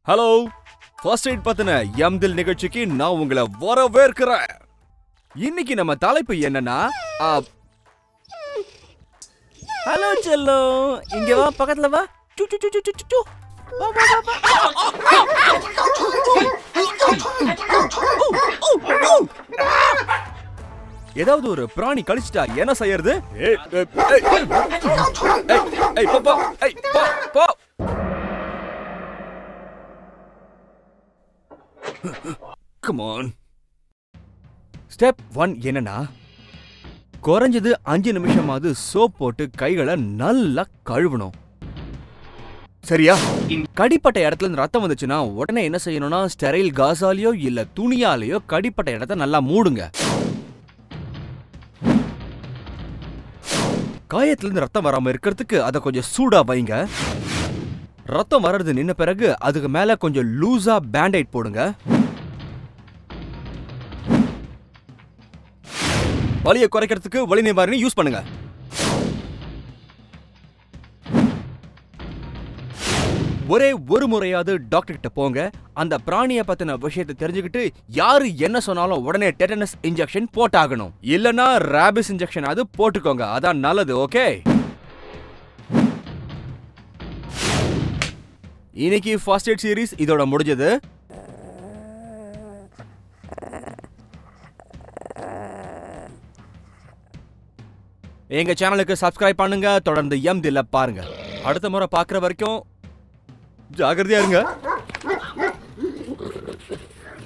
Hello first aid பத்தின எம் தில் நிகழ்ச்சிக்கு நான் உங்களை வரவேற்கிறேன் இன்னைக்கு நம்ம தலைப்பு என்னன்னா ஆ, ஹலோ செல்லம் இங்க வா பக்கத்துல வா சு சு சு சு சு, சு சு வா வா வா வா ஏதாவது ஒரு பிராணி கழிச்சிட்டா என்ன செய்யறது ஏய், ஏய், ஏய், ஏய், ஏய், போ, போ, ஏய், போ, போ. Come on. ஸ்டெப் ஒன் என்னன்னா குறைஞ்சது அஞ்சு நிமிஷமாவது சோப் போட்டு கைகளை நல்லா கழுவணும் சரியா கடிப்பட்ட இடத்துல இருந்து ரத்தம் வந்துச்சுன்னா உடனே என்ன செய்யணும்னா ஸ்டெரைல் காசாலேயோ இல்ல துணியாலேயோ கடிப்பட்ட இடத்த நல்லா மூடுங்க காயத்துல இருந்து ரத்தம் வராம இருக்கிறதுக்கு அதை கொஞ்சம் சூடா வைங்க ரத்தம் வர்றது நின்ன பிறகு அதுக்கு மேல கொஞ்சம் லூசா பேண்டைட் போடுங்க வலியை குறைக்கிறதுக்கு வலி நிவாரணி யூஸ் பண்ணுங்க ஒரே ஒரு முறையாவது டாக்டர் கிட்ட போங்க அந்த பிராணிய பத்தின விஷயத்தை தெரிஞ்சுக்கிட்டு யாரு என்ன சொன்னாலும் உடனே டெட்டனஸ் இன்ஜெக்ஷன் போட்டாகணும் இல்லனா ராபிஸ் இன்ஜெக்ஷன் அது போட்டுக்கோங்க அதான் நல்லது ஓகே இன்னைக்கு ஃபர்ஸ்ட் எய்ட் சீரிஸ் இதோட முடிஞ்சது எங்க சேனலுக்கு சப்ஸ்கிரைப் பண்ணுங்க தொடர்ந்து எம் தில்ல பாருங்க அடுத்த முறை பார்க்குற வரைக்கும் ஜாகிரதையா இருங்க